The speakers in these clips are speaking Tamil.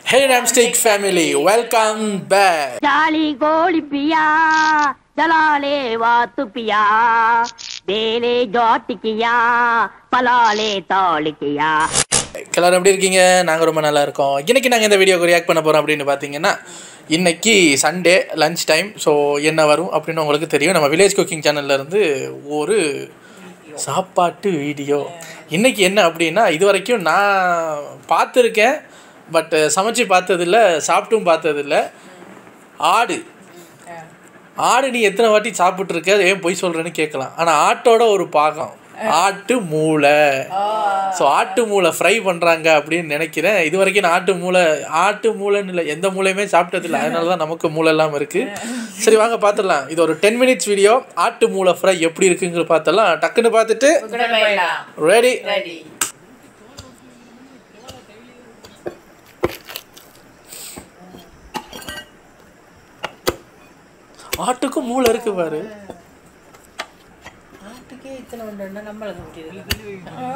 Hey Ramstick family, welcome back. ಜಾಲಿ ಗೋಳಿ ಪಿಯ ಜಲಾಲೆ ವಾತು ಪಿಯ ಬೇಲೆ ஜாட்டிக்கியா பலாலே தாளிக்கியா எல்லாரும் எப்படி இருக்கீங்க நாங்கள் ரொம்ப நல்லா இருக்கோம் இன்னைக்கு நாங்கள் இந்த வீடியோக்கு ரியாக்ட் பண்ண போகிறோம் அப்படின்னு பார்த்தீங்கன்னா இன்னைக்கு சண்டே லஞ்ச் டைம் ஸோ என்ன வரும் அப்படின்னு உங்களுக்கு தெரியும் நம்ம வில்லேஜ் குக்கிங் சேனல்லேருந்து ஒரு சாப்பாட்டு வீடியோ இன்னைக்கு என்ன அப்படின்னா இது வரைக்கும் நான் பார்த்துருக்கேன் பட் சமைச்சு பார்த்ததில்ல சாப்பிட்டும் பார்த்ததில்ல ஆடு ஆடு நீ எத்தனை வாட்டி சாப்பிட்ருக்க ஏன் பொய் சொல்கிறேன்னு கேட்கலாம் ஆனால் ஆட்டோட ஒரு பாகம் ஆட்டு மூளை ஸோ ஆட்டு மூளை ஃப்ரை பண்ணுறாங்க அப்படின்னு நினைக்கிறேன் இது வரைக்கும் நான் ஆட்டு மூளை ஆட்டு மூளைன்னு இல்லை எந்த மூளையுமே சாப்பிட்டதில்ல அதனால தான் நமக்கு மூளை எல்லாம் இருக்குது சரி வாங்க பார்த்துடலாம் இது ஒரு டென் மினிட்ஸ் வீடியோ ஆட்டு மூளை ஃப்ரை எப்படி இருக்குங்கிற பார்த்தலாம் டக்குன்னு பார்த்துட்டு ரெடி ஆட்டுக்கும் மூளை இருக்கு பாரு நாட்டுக்கே இத்தனை ஒன்று நம்மளுக்கு முடியுது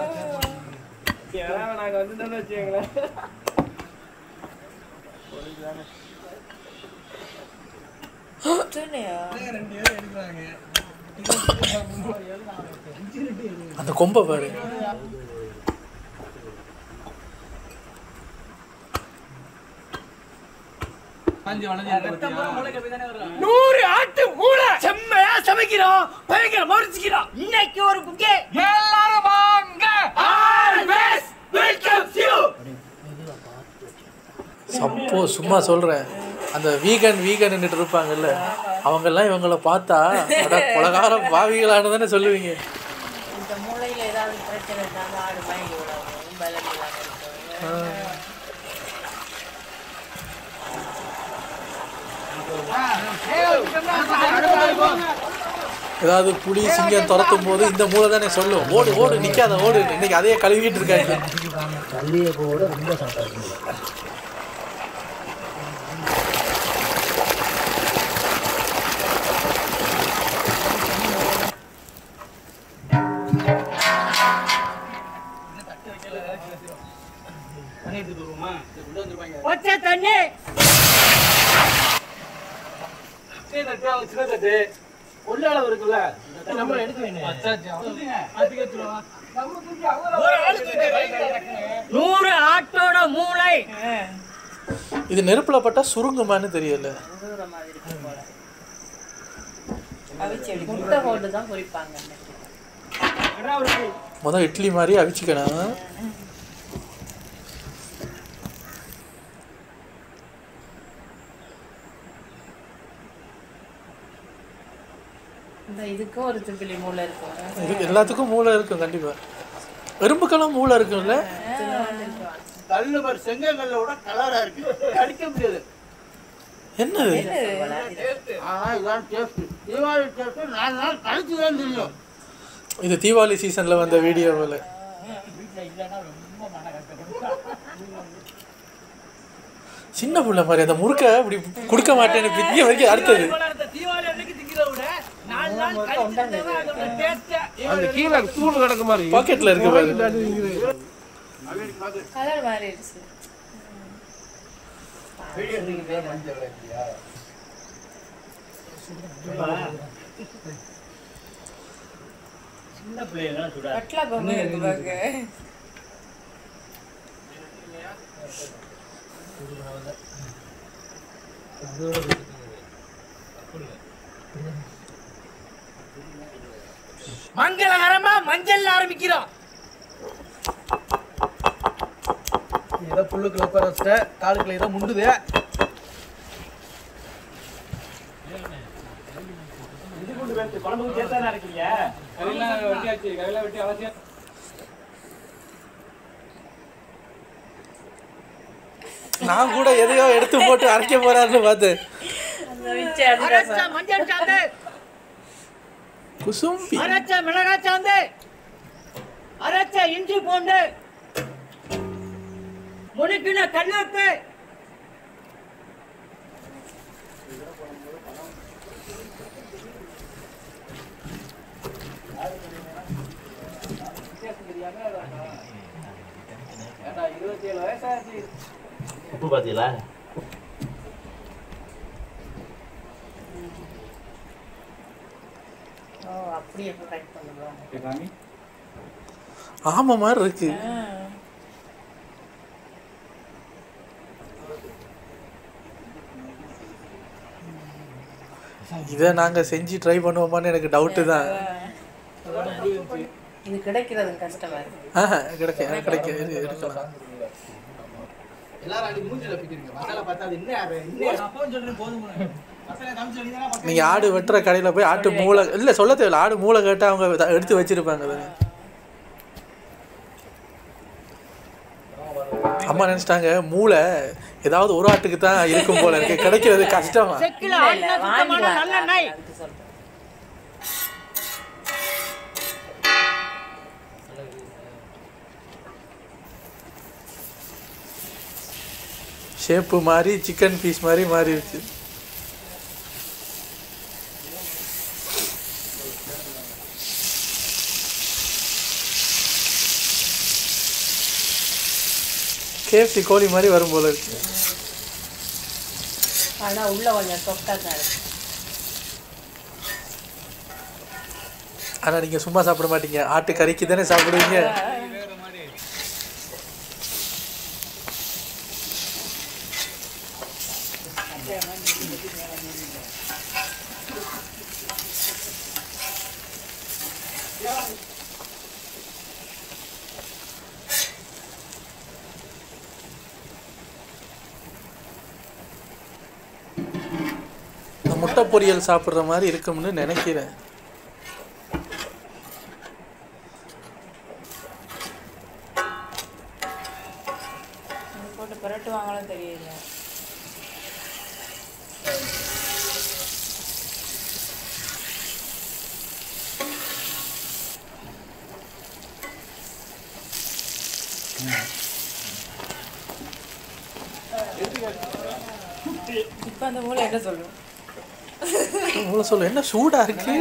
அந்த கொம்பை பாரு நூறு ஆட்டு மூளை செம்மையா சமைக்கிறோம் பயங்கர மறுச்சுக்கிறோம் இன்னைக்கு ஒரு புக்கே எல்லாரும் வாங்க ஆல்வேஸ் வெல்கம் யூ சப்போ சும்மா சொல்கிறேன் அந்த வீகன் வீகன்னுட்டு இருப்பாங்கல்ல அவங்கெல்லாம் இவங்கள பார்த்தா அட கொலகார பாவிகளானு தானே சொல்லுவீங்க இந்த மூளையில ஏதாவது பிரச்சனை இருந்தாலும் ஆடு மயங்கி விடாது பலம் இல்லாம இருக்கும் ஏதாவது புலி சிங்கம் துரத்தும் போது இந்த மூளை தானே சொல்லும் ஓடு ஓடு நிக்காத ஓடு இன்னைக்கு அதையே கழுவிட்டு இருக்காங்க பச்சை தண்ணி நூறு ஆட்டோட மூளை இது நெருப்புல பட்டா சுருங்குமான்னு தெரியல தூர மாதிரி இருக்கும் போல அவிச்சு எடுத்து முட்டை போட்டு தான் பொரிப்பாங்க அன்னைக்கு. முதல் இட்லி மாதிரி அவிச்சுக்கணும் இந்த இதுக்கும் ஒரு திப்பிலி மூளை இருக்கும் இது எல்லாத்துக்கும் மூளை இருக்கும் கண்டிப்பா எறும்புக்கெல்லாம் மூளை இருக்கும்ல தள்ளுவர் செங்கல்ல விட கலரா இருக்கு கடிக்க முடியாது என்னது ஆனா இதான் டேஸ்ட் தீபாவளி டேஸ்ட் நாலு நாள் கழிச்சு தான் தெரியும் இது தீபாவளி சீசன்ல வந்த வீடியோவில் சின்ன புள்ள மாதிரி அந்த முறுக்க இப்படி கொடுக்க மாட்டேன்னு பித்திய வரைக்கும் அடுத்தது தீபாவளி அன்னைக்கு திங்கிறத விட நாலு நாள் கழிச்சு தான் அதோட டேஸ்ட் அந்த கீழே தூள் கிடக்கு மாதிரி பாக்கெட்ல இருக்கு பாரு கலர் மாறிடுச்சு கட்லா பொம்மை இருக்கு பாக்க மங்களகரமா மஞ்சள் ஆரம்பிக்கிறோம் ஏதோ புல்லுக்குள்ள உட்கார வச்சுட்ட காலுக்குள்ள ஏதோ முண்டுது நான் கூட எதையோ எடுத்து போட்டு அரைக்க போறாருன்னு பார்த்தேன் அந்த மிச்சம் அதுதான் அரைச்ச மஞ்சள் சாந்து குசும்பி அரைச்ச மிளகாய் சாந்து அரைச்ச இஞ்சி பூண்டு முனுக்கின கல்லுப்பு உப்பு பார்த்தீங்களா ஓ அப்படி எப்போ கட் பண்ணுவோம் ஆமாம் மாதிரி இருக்கு இதை நாங்கள் செஞ்சு ட்ரை பண்ணுவோமான்னு எனக்கு டவுட்டு தான் இது கிடைக்கிறது கஷ்டமா இருக்கு ஆஹா கிடைக்க கிடைக்க இது எடுக்கலாம் எல்லாரும் அடி மூஞ்சில பிக்கிறீங்க மசாலா பார்த்தா அது என்ன என்ன நீங்கள் ஆடு வெட்டுற கடையில் போய் ஆட்டு மூளை இல்லை சொல்ல தேவையில்ல ஆடு மூளை கேட்டால் அவங்க த- எடுத்து வச்சிருப்பாங்க அதை அம்மா நினச்சிட்டாங்க மூளை ஏதாவது ஒரு ஆட்டுக்கு தான் இருக்கும் போல இருக்கு கிடைக்கிறது கஷ்டமா இல்ல, இல்ல, வாங்கிடுவாங்க. அதுக்கு சொல்றேன். ஷேப்பு மாதிரி சிக்கன் பீஸ் மாதிரி மாறிடுச்சு கேஎஃப்சி கோழி மாதிரி வரும் போல இருக்கு ஆனா உள்ள கொஞ்சம் சொக்கா தான் இருக்கு ஆனால் நீங்கள் சும்மா சாப்பிட மாட்டீங்க ஆட்டு கறிக்கு தானே சாப்பிடுவீங்க இந்த முட்டை பொரியல் சாப்பிட்ற மாதிரி இருக்கும்னு நினைக்கிறேன் இது போட்டு புரட்டுவாங்களும் தெரியல இப்ப அந்த மூளை என்ன சொல்லும் உங்களை சொல்ல என்ன சூடா இருக்கு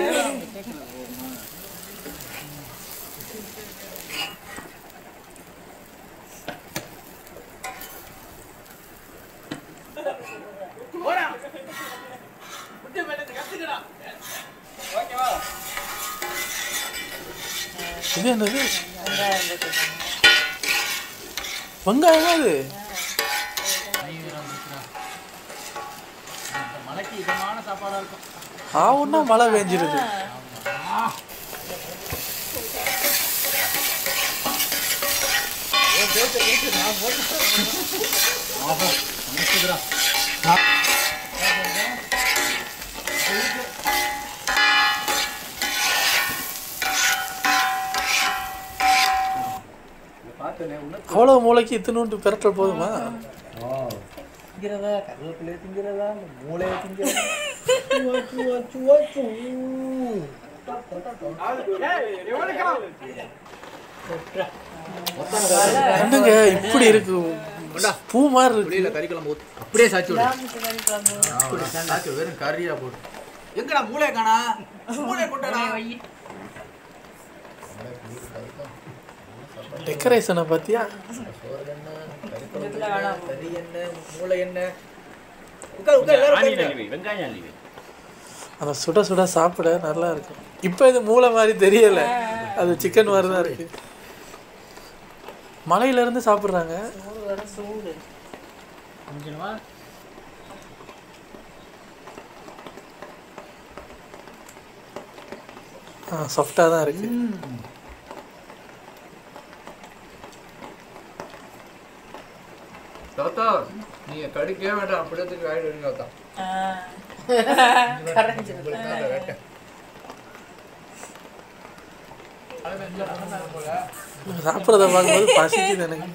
இது என்னது வெங்காயம் போட்டு வெங்காயமா அது மலைக்கு இதமான சாப்பாடா இருக்கும் ஆவுன்னா மழை பெஞ்சிருது அவ்வளவு மூளைக்கு இத்தினூண்டு பிரட்டல் போதுமா திங்கிறதா கருவேப்பிலையை திங்கிறதா மூளையை திங்கிறதா என்னங்க இப்படி இருக்கு பூ மாதிரி இருக்கு வெளியில கறி குழம்பு ஊத்து அப்படியே சாச்சி விடு சாச்சி விடு, வெறும் கறியா போடு எங்கடா மூளை காணா மூளை கொண்டடா டெக்கரேஷனை பார்த்தியா கறி என்ன மூளை என்ன உட்கார் உட்கார் எல்லாரும் உட்காருங்க. அந்த சுட சுட சாப்பிட நல்லா இருக்கும் இப்போ இது மூளை மாதிரி தெரியல அது சிக்கன் மாதிரி தான் இருக்கு மலையில இருந்து சாப்பிட்றாங்க சூடு வர சூடு சாஃப்டாக தான் இருக்கு தாத்தா நீங்க கடிக்கவே வேண்டாம் அப்படியே தூக்கி வாயில வைங்க தாத்தா கரைஞ்சிருக்கு சாப்பிட்றத பார்க்கும்போது பசிக்குது எனக்கு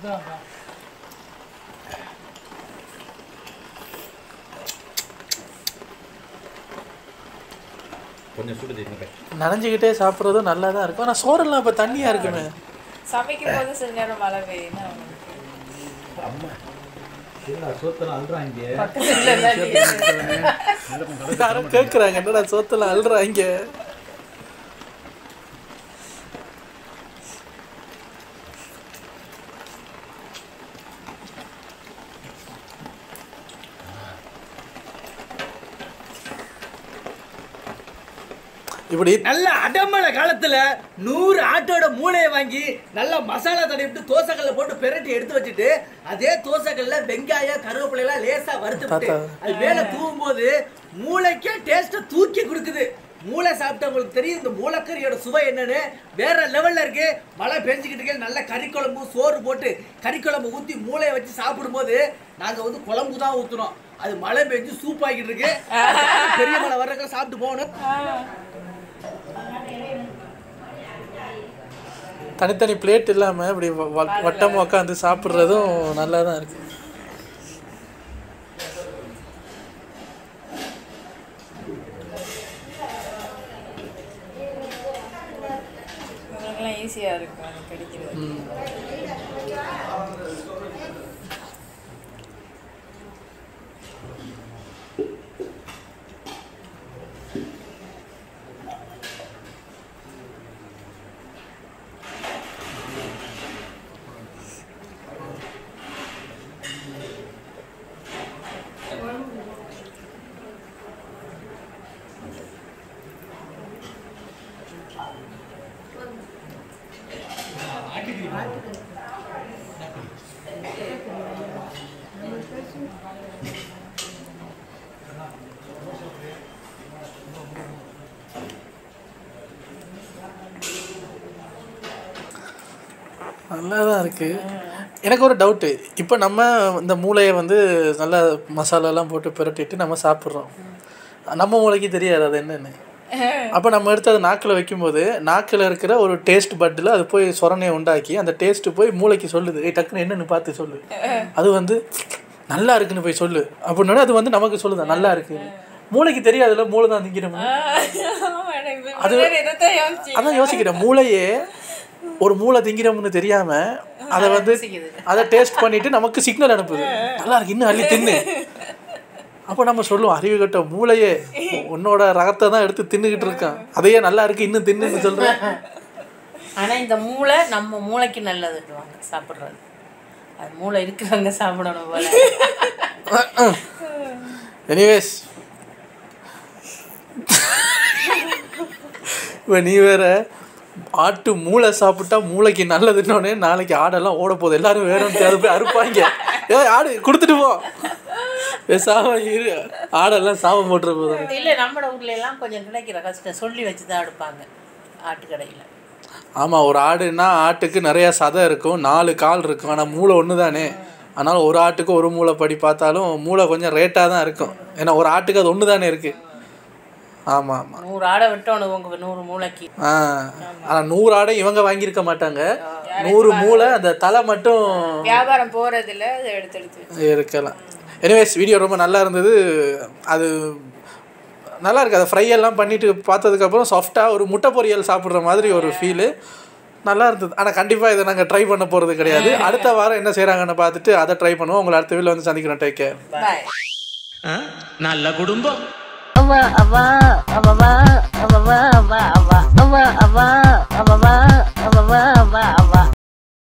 கொஞ்சம் சுடு தெரியுங்க நனைஞ்சுக்கிட்டே சாப்பிட்றதும் நல்லா தான் இருக்கும் ஆனால் சோறெல்லாம் இப்போ தண்ணியாக இருக்குமே சமைக்கும் போது சில நேரம் மழை பெய்யுது சோத்தெல்லாம் அல்றாங்க பக்கத்துல எல்லாம் நீர். யாரும் கேட்குறாங்க என்னடா சோத்தெல்லாம் அழுறாங்க இப்படி நல்ல அடமழ காலத்துல நூறு ஆட்டோட மூளையை வாங்கி நல்ல மசாலா தடவிட்டு தோசைக்கல்ல போட்டு பெரட்டி எடுத்து வச்சுட்டு அதே தோசைக்கல்ல வெங்காயம் கருவேப்பிலை எல்லாம் லேசா வறுத்து விட்டு தாத்தா. அது மேல தூவும் போது மூளைக்கே டேஸ்ட தூக்கி கொடுக்குது மூளை சாப்பிட்டவங்களுக்கு தெரியும் இந்த மூளைக்கறியோட சுவை என்னன்னு வேற லெவல்ல இருக்கு மழை பெஞ்சுக்கிட்டு இருக்கு நல்ல கறி குழம்பு சோறு போட்டு கறி குழம்பு ஊத்தி மூளையை வச்சு சாப்பிடும்போது நாங்க வந்து குழம்பு தான் ஊத்துறோம் அது மழை பெஞ்சு சூப் ஆகிட்டு இருக்கு பெரிய மழை வர்றதுக்கு சாப்பிட்டு போகணும் தனித்தனி பிளேட் இல்லாமல் இப்படி வ- வ- வட்டமா உட்காந்து சாப்பிட்றதும் நல்லா தான் இருக்கு உங்களுக்குலாம் ஈஸியாக இருக்கும் அது கிடைக்கிறது நல்லா தான் இருக்கு எனக்கு ஒரு டவுட்டு இப்போ நம்ம இந்த மூளையை வந்து நல்லா மசாலாலாம் போட்டு பிரட்டிட்டு நம்ம சாப்பிட்றோம் நம்ம மூளைக்கு தெரியாது அது என்னன்னு அப்போ நம்ம எடுத்து அதை நாக்கில் வைக்கும்போது நாக்கில் இருக்கிற ஒரு டேஸ்ட் பட்டில் அது போய் சொரணையை உண்டாக்கி அந்த டேஸ்ட்டு போய் மூளைக்கு சொல்லுது ஏய் டக்குன்னு என்னன்னு பார்த்து சொல்லு அது வந்து நல்லா இருக்குன்னு போய் சொல்லு அப்படின்னா அது வந்து நமக்கு சொல்லுதான் நல்லா இருக்கு மூளைக்கு தெரியாதுல்ல மூளை தான் திங்கிறோம் அது இதைத்தான் யோசிச்சு அதான் யோசிக்கிறேன் மூளையே ஒரு மூளை திங்கிறோம்னு தெரியாம அதை வந்து அதை டேஸ்ட் பண்ணிட்டு நமக்கு சிக்னல் அனுப்புது நல்லா இருக்கு இன்னும் அள்ளி தின்னு அப்போ நம்ம சொல்லுவோம் அறிவு கட்ட மூளையே உன்னோட ரகத்தை தான் எடுத்து தின்னுக்கிட்டு இருக்கான் அதையே நல்லா இருக்கு இன்னும் தின்னுன்னு சொல்றேன் ஆனா இந்த மூளை நம்ம மூளைக்கு நல்லதுன்னுவாங்க சாப்பிடுறது அது மூளை இருக்கிறவங்க சாப்பிடணும் போல எனிவேஸ் இப்போ நீ வேற ஆட்டு மூளை சாப்பிட்டா மூளைக்கு நல்லதுன்னொடனே நாளைக்கு ஆடெல்லாம் ஓட போகுது எல்லாரும் வேற தேவை போய் அறுப்பாங்க ஏ ஆடு கொடுத்துட்டு போ பேசாம இரு ஆடெல்லாம் சாபம் போட்டுற போதும் இல்ல நம்ம ஊர்ல எல்லாம் கொஞ்சம் கிடைக்கிற கஷ்டம் சொல்லி வச்சுதான் எடுப்பாங்க ஆட்டுக்கடையில ஆமாம் ஒரு ஆடுன்னா ஆட்டுக்கு நிறைய சதை இருக்கும் நாலு கால் இருக்கும் ஆனால் மூளை ஒன்று தானே அதனால் ஒரு ஆட்டுக்கு ஒரு மூளை படி பார்த்தாலும் மூளை கொஞ்சம் ரேட்டாக தான் இருக்கும் ஏன்னா ஒரு ஆட்டுக்கு அது ஒன்று தானே இருக்குது ஆமாம் ஆமாம் நூறு ஆடை விட்டோணும் உங்க நூறு மூளைக்கு ஆ ஆனால் நூறு ஆடை இவங்க வாங்கியிருக்க மாட்டாங்க நூறு மூளை அந்த தலை மட்டும் வியாபாரம் போறதுல அதை எடுத்து எடுத்து இருக்கலாம் எனிவேஸ் வீடியோ ரொம்ப நல்லா இருந்தது அது நல்லா இருக்கு அதை ஃப்ரை எல்லாம் பண்ணிட்டு பார்த்ததுக்கப்புறம் சாஃப்டாக ஒரு முட்டை பொரியல் சாப்பிட்ற மாதிரி ஒரு ஃபீலு நல்லா இருந்தது ஆனால் கண்டிப்பாக இதை நாங்கள் ட்ரை பண்ண போகிறது கிடையாது அடுத்த வாரம் என்ன செய்கிறாங்கன்னு பார்த்துட்டு அதை ட்ரை பண்ணுவோம் உங்களை அடுத்த வீட்டில் வந்து சந்திக்கிறோம் டேக் கேர் பாய் நல்ல குடும்பம் அவா அவா அவவா அவவா அவா அவா அவா அவா அவவா அவவா அவா அவா